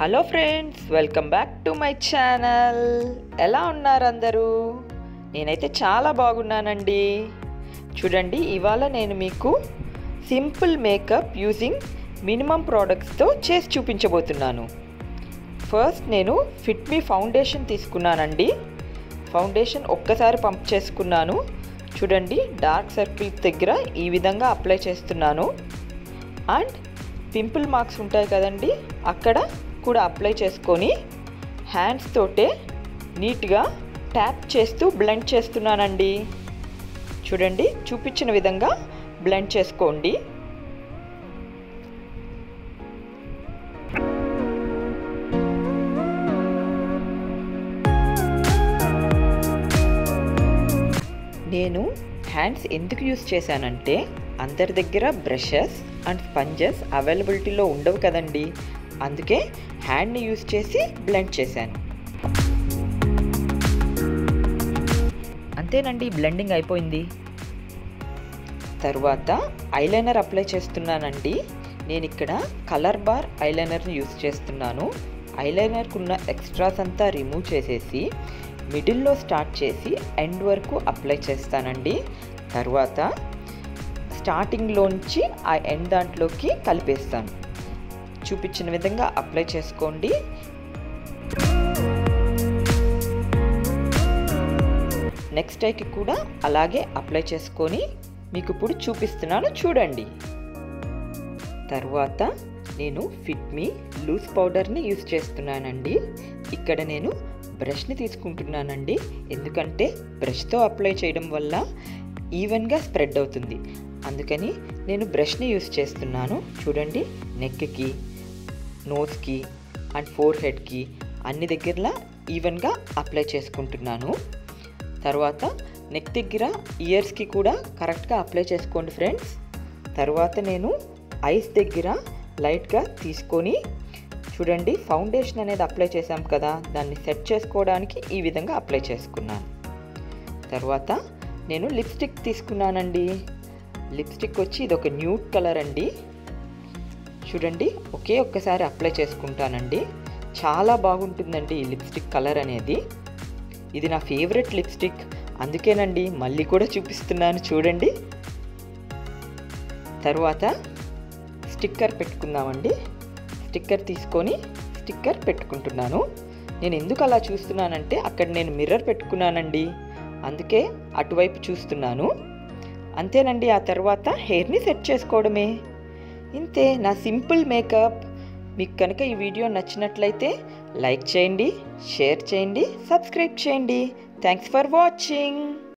hello friends welcome back to my channel ఎలా ఉన్నారు అందరూ నేనైతే చాలా బాగున్నానండి చూడండి ఇవాళ నేను మీకు సింపుల్ మేకప్ యూజింగ్ మినిమం ప్రోడక్ట్స్తో చేసి చూపించబోతున్నాను ఫస్ట్ నేను ఫిట్ మీ ఫౌండేషన్ తీసుకున్నానండి ఫౌండేషన్ ఒక్కసారి పంప్ చేసుకున్నాను చూడండి డార్క్ సర్కిల్స్ దగ్గర ఈ విధంగా అప్లై చేస్తున్నాను అండ్ పింపుల్ మార్క్స్ ఉంటాయి కదండి అక్కడ కూడా అప్లై చేసుకొని హ్యాండ్స్ తోటే నీట్గా ట్యాప్ చేస్తూ బ్లెండ్ చేస్తున్నానండి చూడండి చూపించిన విధంగా బ్లెండ్ చేసుకోండి నేను హ్యాండ్స్ ఎందుకు యూస్ చేశానంటే అందరి దగ్గర బ్రషెస్ అండ్ స్పంజెస్ అవైలబిలిటీలో ఉండవు కదండి అందుకే హ్యాండ్ని యూస్ చేసి బ్లెండ్ చేశాను అంతేనండి బ్లెండింగ్ అయిపోయింది తర్వాత ఐలైనర్ అప్లై చేస్తున్నానండి నేను ఇక్కడ కలర్ బార్ ఐలైనర్ని యూస్ చేస్తున్నాను ఐలైనర్కు ఉన్న ఎక్స్ట్రాస్ అంతా రిమూవ్ చేసేసి మిడిల్లో స్టార్ట్ చేసి ఎండ్ వరకు అప్లై చేస్తానండి తర్వాత స్టార్టింగ్లోంచి ఆ ఎండ్ దాంట్లోకి కలిపేస్తాను చూపించిన విధంగా అప్లై చేసుకోండి నెక్స్ట్ ఐకి కూడా అలాగే అప్లై చేసుకొని మీకు ఇప్పుడు చూపిస్తున్నాను చూడండి తర్వాత నేను ఫిట్ మీ లూజ్ పౌడర్ని యూస్ చేస్తున్నానండి ఇక్కడ నేను బ్రష్ని తీసుకుంటున్నానండి ఎందుకంటే బ్రష్తో అప్లై చేయడం వల్ల ఈవెన్గా స్ప్రెడ్ అవుతుంది అందుకని నేను బ్రష్ని యూస్ చేస్తున్నాను చూడండి నెక్కి నోస్కి అండ్ ఫోర్ హెడ్కి అన్ని దగ్గరలా ఈవెన్గా అప్లై చేసుకుంటున్నాను తర్వాత నెక్ దగ్గర ఇయర్స్కి కూడా కరెక్ట్గా అప్లై చేసుకోండి ఫ్రెండ్స్ తర్వాత నేను ఐస్ దగ్గర లైట్గా తీసుకొని చూడండి ఫౌండేషన్ అనేది అప్లై చేసాం కదా దాన్ని సెట్ చేసుకోవడానికి ఈ విధంగా అప్లై చేసుకున్నాను తర్వాత నేను లిప్స్టిక్ తీసుకున్నానండి లిప్స్టిక్ వచ్చి ఇది ఒక న్యూట్ కలర్ అండి చూడండి ఒకే ఒక్కసారి అప్లై చేసుకుంటానండి చాలా బాగుంటుందండి ఈ లిప్స్టిక్ కలర్ అనేది ఇది నా ఫేవరెట్ లిప్స్టిక్ అందుకేనండి మళ్ళీ కూడా చూపిస్తున్నాను చూడండి తర్వాత స్టిక్కర్ పెట్టుకుందామండి స్టిక్కర్ తీసుకొని స్టిక్కర్ పెట్టుకుంటున్నాను నేను ఎందుకు అలా చూస్తున్నానంటే అక్కడ నేను మిర్రర్ పెట్టుకున్నానండి అందుకే అటువైపు చూస్తున్నాను అంతేనండి ఆ తర్వాత హెయిర్ని సెట్ చేసుకోవడమే ఇంతే నా సింపుల్ మేకప్ మీకు కనుక ఈ వీడియో నచ్చినట్లయితే లైక్ చేయండి షేర్ చేయండి సబ్స్క్రైబ్ చేయండి థ్యాంక్స్ ఫర్ వాచింగ్